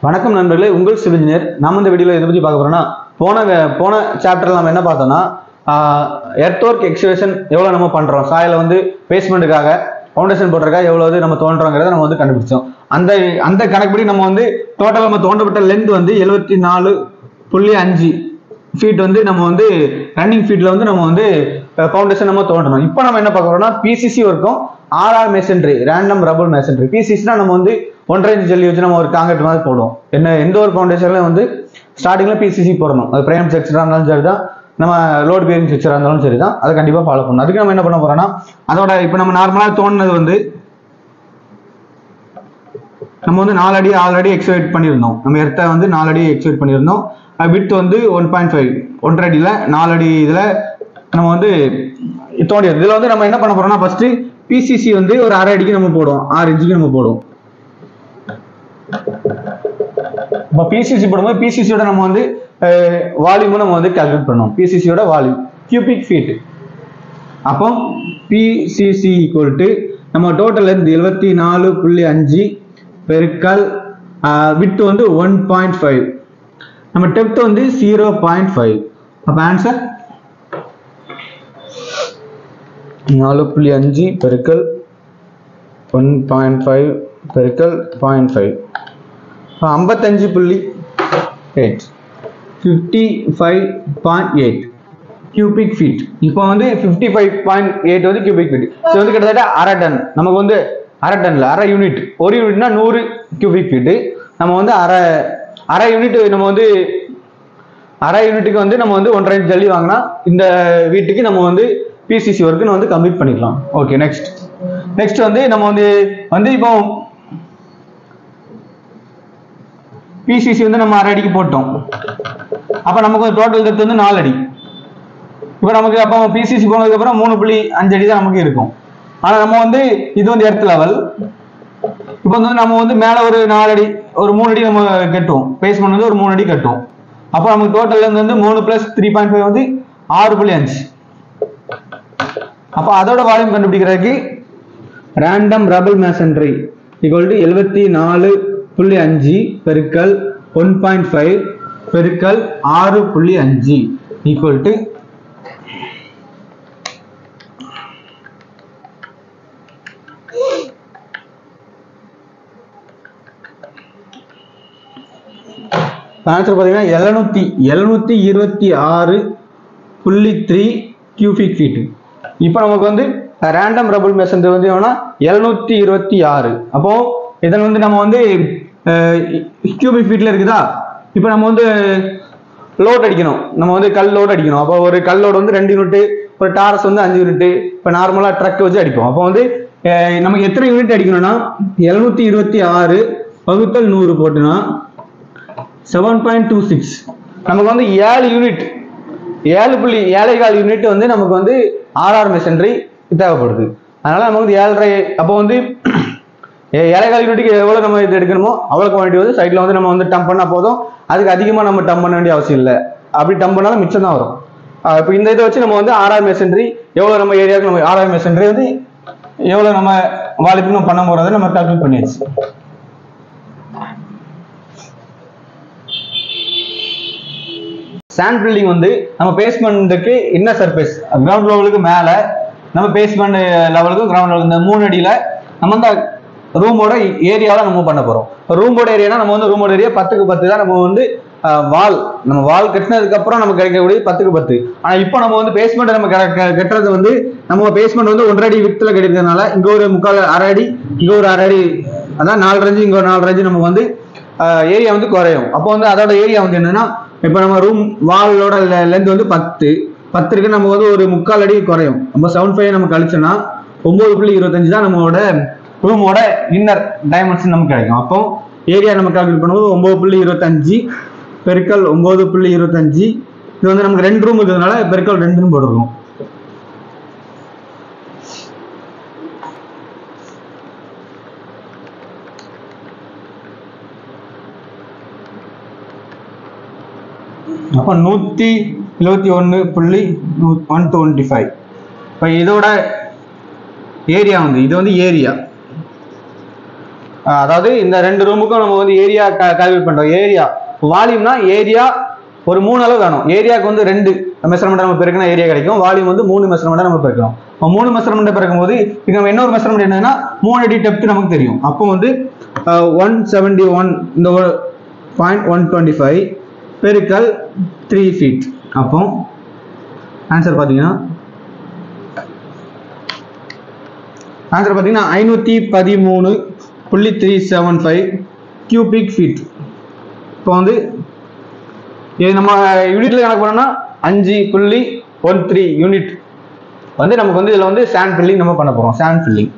வணக்கம் நண்பர்களே உங்கள் சிவில் இன்ஜினியர் நாம இந்த வீடியோவில் எதை பற்றி பார்க்க போறோம்னா போன வே- போன சாப்டர்ல நம்ம என்ன பார்த்தோம்னா எர்த் ஒர்க் எக்ஸ்கவேஷன் எவ்வளோ நம்ம பண்ணுறோம் சாயில வந்து பேஸ்மெண்ட்டுக்காக ஃபவுண்டேஷன் போடுறதுக்காக எவ்வளவு நம்ம தோன்றோங்கிறத நம்ம வந்து கண்டுபிடிச்சோம் அந்த அந்த கணக்குப்படி நம்ம வந்து டோட்டல் நம்ம தோண்டப்பட்ட லென்த் வந்து எழுபத்தி நாலு புள்ளி அஞ்சு ஃபீட் வந்து நம்ம வந்து ரன்னிங் ஃபீட்ல வந்து நம்ம வந்து ஃபவுண்டேஷன் நம்ம தோண்டணும் இப்போ நம்ம என்ன பார்க்க போறோம்னா பிசிசி ஒர்க்கும் RR masonry random rubble masonry பிசிசினா நம்ம வந்து ஒன்றரை இன்ச் ஜல்லி வச்சு நம்ம ஒரு காங்கிரீட் மாதிரி போடுவோம் என்ன எந்த ஒரு ஃபவுண்டேஷன்லையும் வந்து ஸ்டார்டிங்ல பிசிசி போடணும் அது பிரைம் ஸ்ட்ரக்சராக இருந்தாலும் சரி தான் நம்ம லோட் பியரிங் ஸ்ட்ரக்சராக இருந்தாலும் சரி தான் அதை கண்டிப்பாக ஃபாலோ பண்ணணும் அதுக்கு நம்ம என்ன பண்ண போறோம்னா அதோட இப்போ நம்ம நார்மலாக தோணுனது வந்து நம்ம வந்து நாலு அடி ஆல்ரெடி எக்ஸ்வைட் பண்ணியிருந்தோம் நம்ம எர்த்தை வந்து நாலு அடி எக்ஸ்வைட் பண்ணியிருந்தோம் வித் வந்து ஒன் பாயிண்ட் ஃபைவ் ஒன்றரை அடியில் நாலு அடி இதில் நம்ம வந்து தோண்டி இதில் வந்து நம்ம என்ன பண்ண போறோம்னா ஃபர்ஸ்ட் பிசிசி வந்து ஒரு அரை அடிக்கு நம்ம போடுவோம் ஆறு இன்ச்சுக்கு நம்ம போடுவோம் இப்போ பிசிசி போடும்போது பிசிசியோட நம்ம வந்து வால்யூமும் நம்ம வந்து கால்குலேட் பண்ணோம் பிசிசியோட வால்யூம் கியூபிக் ஃபீட் அப்போ பிசிசி ஈக்குவல் டு நம்ம டோட்டல் லென்த் எழுபத்தி நாலு புள்ளி அஞ்சு பெருக்கல் விட்டு வந்து ஒன் பாயிண்ட் ஃபைவ் நம்ம டெப்த் வந்து ஜீரோ பாயிண்ட் ஃபைவ் அப்போ ஆன்சர் நாலு புள்ளி அஞ்சு பெருக்கல் ஒன் பாயிண்ட் ஃபைவ் பெருக்கல் பாயிண்ட் ஃபைவ் ஐம்பத்தஞ்சு புள்ளி eight fifty five point eight cubic feet இப்போ வந்து ஃபிஃப்டி ஃபைவ் பாயிண்ட் எயிட் வந்து கியூபிக் ஃபீட் இது வந்து கிட்டத்தட்ட அரை டன் நமக்கு வந்து அரை டன்ல அரை யூனிட் ஒரு யூனிட்னா நூறு கியூபிக் ஃபீட்டு நம்ம வந்து அரை அரை யூனிட் நம்ம வந்து அரை யூனிட்டுக்கு வந்து நம்ம வந்து ஒன்றரை இன்ச் ஜல்லி வாங்கினா இந்த வீட்டுக்கு நம்ம வந்து பிசிசி ஒர்க்கு வந்து கம்ப்ளீட் பண்ணிக்கலாம் ஓகே நெக்ஸ்ட் நெக்ஸ்ட் வந்து நம்ம வந்து வந்து இப்போ பிசிசி வந்து நம்ம அரை அடிக்கு போட்டோம் அப்போ நமக்கு டோட்டல் டெப்த் வந்து நாலு அடி இப்போ நமக்கு அப்போ பிசிசி போனதுக்கு அப்புறம் மூணு புள்ளி அஞ்சு அடி தான் நமக்கு இருக்கும் ஆனால் நம்ம வந்து இது வந்து எர்த் லெவல் இப்போ வந்து நம்ம வந்து மேலே ஒரு நாலு அடி ஒரு மூணு அடி நம்ம கட்டுவோம் பேஸ்மெண்ட் வந்து ஒரு மூணு அடி கட்டுவோம் அப்போ நமக்கு டோட்டல் லென்த் வந்து மூணு பிளஸ் த்ரீ பாயிண்ட் ஃபைவ் வந்து ஆறு புள்ளி அஞ்சு அப்போ அதோட வால்யூம் கண்டுபிடிக்கிறதுக்கு random rubble masonry equal to எழுபத்தி நாலு புள்ளி அஞ்சு பெருக்கல் ஒன் பாயிண்ட் ஃபைவ் பெருக்கல் ஆறு புள்ளி அஞ்சு ஈக்குவல் டு ஆன்சர் பார்த்தீங்கன்னா எழுநூத்தி எழுநூத்தி இருபத்தி ஆறு புள்ளி த்ரீ கியூபிக் ஃபீட் இப்போ நமக்கு வந்து ரேண்டம் ரபுள் மெஷன் வந்து எவ்வளோனா எழுநூத்தி இருபத்தி ஆறு அப்போ இதன் வந்து நம்ம வந்து கியூபிக் ஃபீட்ல இருக்குதா இப்போ நம்ம வந்து லோட் அடிக்கணும் நம்ம வந்து கல் லோட் அடிக்கணும் அப்போ ஒரு கல் லோடு வந்து ரெண்டு யூனிட் ஒரு டாரஸ் வந்து அஞ்சு யூனிட் இப்போ நார்மலாக ட்ரக் வச்சு அடிப்போம் அப்போ வந்து அஹ், நமக்கு எத்தனை யூனிட் அடிக்கணும்னா எழுநூத்தி இருபத்தி ஆறு வகுத்தல் நூறு போட்டுனா செவன் பாயிண்ட் டூ சிக்ஸ் நமக்கு வந்து ஏழு யூனிட் ஏழு புள்ளி ஏழைகால் யூனிட் வந்து நமக்கு வந்து ஆர்ஆர் மெஷினரி தேவைப்படுது அதனால நமக்கு வந்து ஏழரை அப்போ வந்து ஏ- ஏழைகால் யூனிட்டுக்கு எவ்வளோ நம்ம இது எடுக்கணுமோ அவ்வளோ குவான்டிட்டி வந்து சைடில் வந்து நம்ம வந்து டம்ப் பண்ணால் போதும் அதுக்கு அதிகமாக நம்ம டம்ப் பண்ண வேண்டிய அவசியம் இல்லை அப்படி டம்ப் பண்ணாலும் மிச்சம் தான் வரும் இப்போ இந்த இதை வச்சு நம்ம வந்து ஆர்ஆர் மெஷினரி எவ்வளோ நம்ம ஏரியாவுக்கு நம்ம ஆர்ஆர் மெஷினரி வந்து எவ்வளோ நம்ம வாலிப்புக்கு நம்ம பண்ண போகிறத நம்ம கால்குலேட் பண்ணியாச்சு சாண்ட் பில்டிங் வந்து நம்ம பேஸ்மெண்ட்டுக்கு என்ன சர்ஃபேஸ் கிரவுண்ட் லெவலுக்கு மேலே நம்ம பேஸ்மெண்ட் லெவலுக்கு கிரவுண்ட் லெவல் இந்த மூணு அடியில் நம்ம வந்து ரூமோட ஏரியாவில் நம்ம பண்ண போகிறோம் ரூமோட ஏரியானா நம்ம வந்து ரூமோட ஏரியா பத்துக்கு பத்து தான் நம்ம வந்து வால் நம்ம வால் கட்டினதுக்கு அப்புறம் நமக்கு கிடைக்கக்கூடிய பத்துக்கு பத்து ஆனால் இப்போ நம்ம வந்து பேஸ்மெண்ட் நம்ம கெ- கெ- கட்டுறது வந்து நம்ம பேஸ்மெண்ட் வந்து ஒன்றரை அடி வித்தில் கட்டிருக்கிறதுனால இங்கே ஒரு முக்கால் அரை அடி இங்கே ஒரு அரை அடி அதான் நாலு ரஞ்சு இங்கே ஒரு நாலு ரஞ்சு நம்ம வந்து ஏரியா வந்து குறையும் அப்போ வந்து அதோட ஏரியா வந்து என்னன்னா இப்போ நம்ம ரூம் வாலோட லென்த் வந்து பத்து பத்து இருக்கு நம்ம வந்து ஒரு முக்கால் அடி குறையும் நம்ம செவன் ஃபைவ் நம்ம கழிச்சோம்னா ஒன்பது புள்ளி இருபத்தஞ்சு தான் நம்மளோட ரூமோட இன்னர் டைமென்ஷன் நமக்கு கிடைக்கும் அப்போ ஏரியா நம்ம கால்குலேட் பண்ணும்போது ஒன்பது புள்ளி இருபத்தஞ்சு பெருக்கல் ஒன்பது புள்ளி இருபத்தஞ்சு இது வந்து நமக்கு ரெண்டு ரூம் இருக்கிறதுனால பெருக்கல் ரெண்டுன்னு போட்டுருக்கோம் அப்போ நூற்றி எழுபத்தி ஒன்று புள்ளி ஒன் டுவெண்ட்டி ஃபைவ் இப்போ இதோட ஏரியா வந்து இது வந்து ஏரியா அஹ் அதாவது இந்த ரெண்டு ரூமுக்கும் நம்ம வந்து ஏரியா கால்குலேட் பண்றோம் ஏரியா வால்யூம்னா ஏரியா ஒரு மூணு அளவு வேணும் ஏரியாவுக்கு வந்து ரெண்டு மெஷர்மெண்ட் நம்ம பெருக்கினா ஏரியா கிடைக்கும் வால்யூம் வந்து மூணு மெஷர்மெண்ட் நம்ம பெருக்கணும் இப்போ மூணு மெஷர்மெண்ட் பெருக்கும் போது இங்க நம்ம இன்னொரு மெஷர்மெண்ட் என்னன்னா மூணு அடி டெப்த் நமக்கு தெரியும் அப்போ வந்து ஒன் செவன்டி ஒன் இந்த பாயிண்ட் ஒன் டுவெண்ட்டி ஃபைவ் பெருக்கல் த்ரீ ஃபீட் அப்போ ஆன்சர் பார்த்தீங்கன்னா ஆன்சர் பார்த்தீங்கன்னா ஐநூற்றி பதிமூணு புள்ளி three seven five cubic feet இப்போ வந்து இது நம்ம யூனிட்ல கணக்கு பண்ணோம்னா அஞ்சு புள்ளி ஒன் த்ரீ யூனிட் வந்து நமக்கு வந்து இதில் வந்து சாண்ட் ஃபில்லிங் நம்ம பண்ண போகிறோம் சாண்ட் ஃபில்லிங்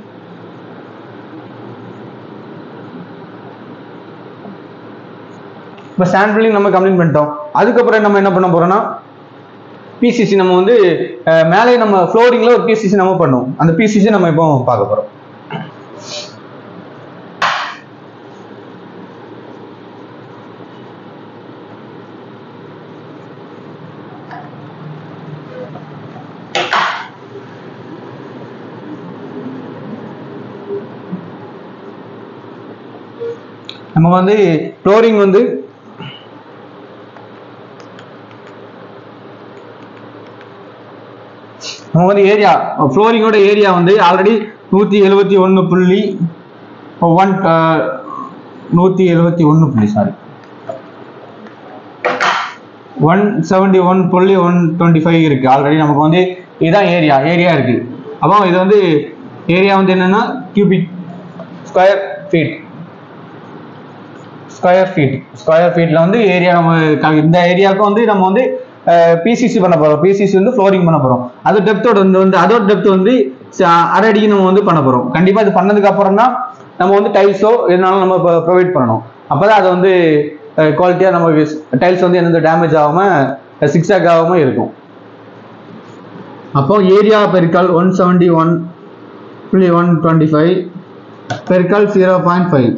இப்போ சாண்ட் ஃபில்லிங் நம்ம கம்ப்ளீட் பண்ணிட்டோம் அதுக்கப்புறம் நம்ம என்ன பண்ண போறோம்னா பிசிசி நம்ம வந்து அஹ், மேலே நம்ம ஃப்ளோரிங்ல ஒரு பிசிசி நம்ம பண்ணுவோம் அந்த பிசிசி நம்ம இப்போ பார்க்க போறோம் நம்ம வந்து ஃப்ளோரிங் வந்து நம்ம வந்து ஏரியா ஃப்ளோரிங்கோட ஏரியா வந்து ஆல்ரெடி நூற்றி எழுபத்தி ஒன்று புள்ளி ஒன் நூற்றி எழுபத்தி ஒன்று புள்ளி சாரி ஒன் செவன்டி ஒன் புள்ளி ஒன் டுவெண்ட்டி ஃபைவ் இருக்கு ஆல்ரெடி நமக்கு வந்து இதுதான் ஏரியா ஏரியா இருக்கு அப்போ இது வந்து ஏரியா வந்து என்னன்னா cubic square feet square feet square ஃபீட்ல வந்து ஏரியா நம்ம க- இந்த ஏரியாவுக்கு வந்து நம்ம வந்து பிசிசி பண்ண போறோம் பிசிசி வந்து ஃப்ளோரிங் பண்ண போறோம் அது டெப்த்தோட வந்து வந்து அதோட டெப்த் வந்து ச- அரை அடிக்கு நம்ம வந்து பண்ண போறோம் கண்டிப்பா இது பண்ணதுக்கு அப்புறம் தான் நம்ம வந்து டைல்ஸோ எதுனாலும் நம்ம ப்ரொவைட் பண்ணணும் அப்பதான் அது வந்து குவாலிட்டியா நம்ம டைல்ஸ் வந்து எந்த டேமேஜ் ஆகாம சிக்ஸாக் ஆகாம இருக்கும் அப்போ ஏரியா பெருக்கால் ஒன் செவன்டி ஒன் புள்ளி ஒன் டுவெண்ட்டி ஃபைவ் பெருக்கால் zero point five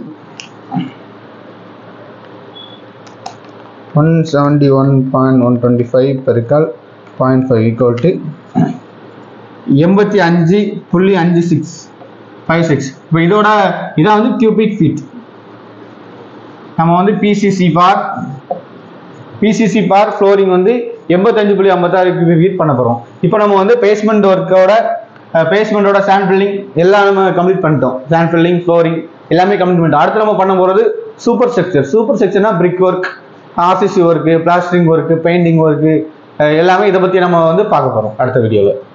one seventy one point one twenty five பெருக்கால் பாயிண்ட் ஃபைவ் ஈக்குவல் டு எண்பத்தி அஞ்சு புள்ளி அஞ்சு சிக்ஸ் ஃபைவ் சிக்ஸ் இப்போ இதோட இதான் வந்து கியூபிக் ஃபீட் நம்ம வந்து PCC for PCC for flooring வந்து எண்பத்தஞ்சு புள்ளி ஐம்பத்தாறு ஃபீட் பண்ண போகிறோம் இப்போ நம்ம வந்து பேஸ்மெண்ட் ஒர்க்கோட பேஸ்மெண்ட்டோட சாண்ட் ஃபில்லிங் எல்லாம் நம்ம கம்ப்ளீட் பண்ணிட்டோம் சாண்ட் ஃபில்லிங் ஃப்ளோரிங் எல்லாமே கம்ப்ளீட் பண்ணிட்டோம் அடுத்து நம்ம பண்ண போகிறது சூப்பர் ஸ்ட்ரக்சர் சூப்பர் ஸ்ட்ரக்சர்னா brick work RCC work plastering work painting work எல்லாமே இதை பற்றி நம்ம வந்து பார்க்க போகிறோம் அடுத்த வீடியோவில்